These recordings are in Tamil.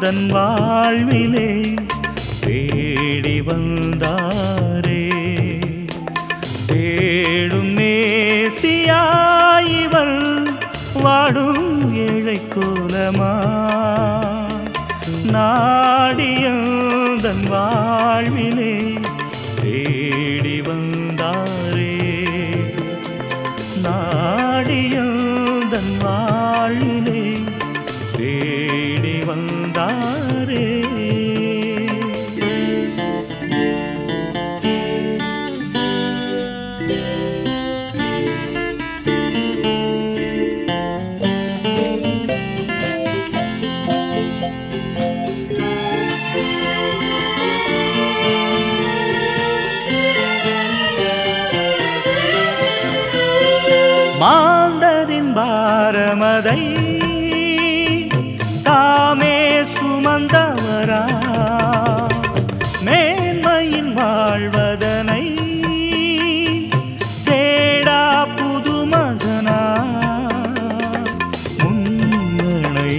தன் வாழ்விலே தேடி வந்தாரே தேடும் மேசியாயிவள் வாடும் ஏழை கோலமா நாடியந்தன் வாழ்விலே தேடி வந்தாரே நாடியந்தன் வாழ்விலே தேடி வந்தாரே மாந்தரின் பாரமதை தாமே சுமந்தவரா மேன்மையின் வாழ்வதனை தேடா புதுமகனா முன்னணை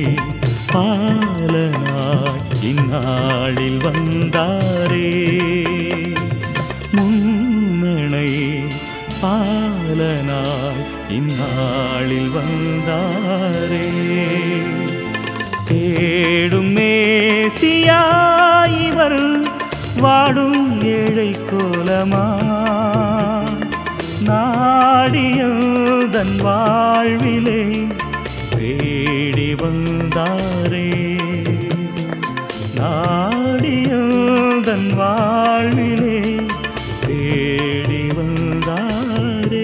பாலனாய் இந்நாளில் வந்தாரே முன்னணை பாலனாய் இந்நாளில் வந்தாரே தேடும் மேசியாயிவர் வாடும் ஏழை கோலமா நாடியதன் வாழ்விலே தேடி வந்தாரே நாடியதன் வாழ்விலே தேடி வந்தாரே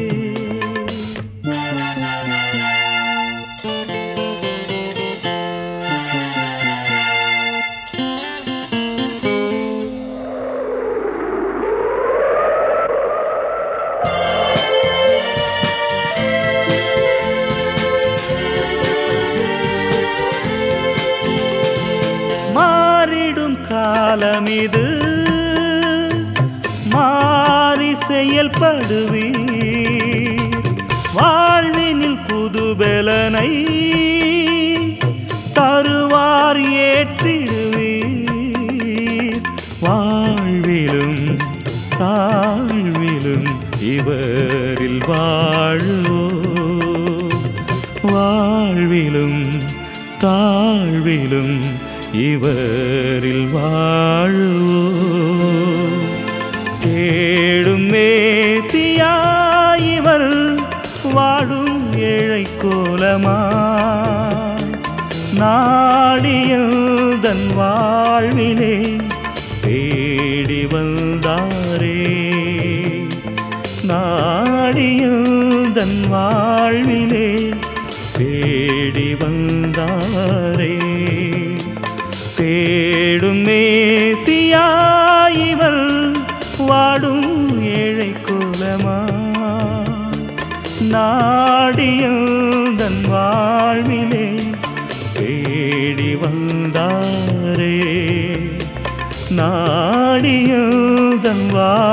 மாறிடும் காலம் இது மாறி செயல்படுவீர் வாழ்வினில் புதுபலனை தருவார் ஏற்றிடுவீர் வாழ்விலும் தாழ்விலும் இவரில் வாழுவோ வாழ்விலும் தாழ்விலும் இவரில் வாழுவோ தேடும் மேசியாயிவர் வாடும் ஏழை கோலமா நாடியதன் வாழ்விலே தேடி வந்தாரே நாடியதன் வாழ்விலே தேடி வந்தாரே தேடும் மேசியாயிவர் வாடும் ஏழை கோலமா நாடியதன் வாழ்விலே தேடி வந்தாரே நாடியதன்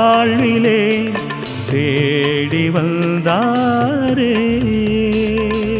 வாழ்விலே தேடி வந்தாரே